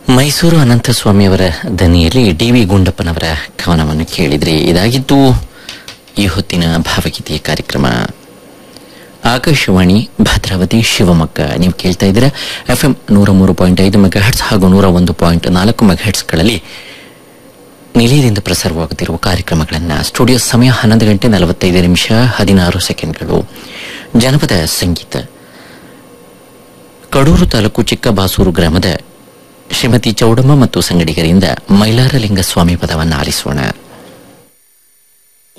ಮೈಸೂರು ಅನಂತಸ್ವಾಮಿಯವರ ದನಿಯಲ್ಲಿ D V ಗುಂಡಪ್ಪನವರ ಕವನವನ್ನು ಕೇಳಿದ್ರಿ ಇದಾಗಿದ್ದು ಈ ಹೊತ್ತಿನ ಭಾವಗೀತೆಯ ಕಾರ್ಯಕ್ರಮ ಆಕಾಶವಾಣಿ ಭದ್ರಾವತಿ ಶಿವಮೊಗ್ಗ ನೀವು ಕೇಳ್ತಾ ಇದ್ದೀರಾ ಎಫ್ ಎಂ ನೂರ ಮೂರು ಪಾಯಿಂಟ್ ಐದು ಮೆಗಾಹೆಟ್ಸ್ ಹಾಗೂ ನೂರ ಒಂದು ಪಾಯಿಂಟ್ ನಾಲ್ಕು ಮೆಗಾಹೆಟ್ಸ್ಗಳಲ್ಲಿ ನಿಲಯದಿಂದ ಪ್ರಸಾರವಾಗುತ್ತಿರುವ ಕಾರ್ಯಕ್ರಮಗಳನ್ನು ಸ್ಟುಡಿಯೋ ಸಮಯ ಹನ್ನೊಂದು ಗಂಟೆ ನಲವತ್ತೈದು ನಿಮಿಷ ಹದಿನಾರು ಸೆಕೆಂಡ್ಗಳು ಜನಪದ ಸಂಗೀತ ಕಡೂರು ತಾಲೂಕು ಚಿಕ್ಕಬಾಸೂರು ಗ್ರಾಮದ ಶ್ರೀಮತಿ ಚೌಡಮ್ಮ ಮತ್ತು ಸಂಗಡಿಗರಿಂದ ಮೈಲಾರಲಿಂಗ ಸ್ವಾಮಿ ಪದವನ್ನು ಆಲಿಸೋಣ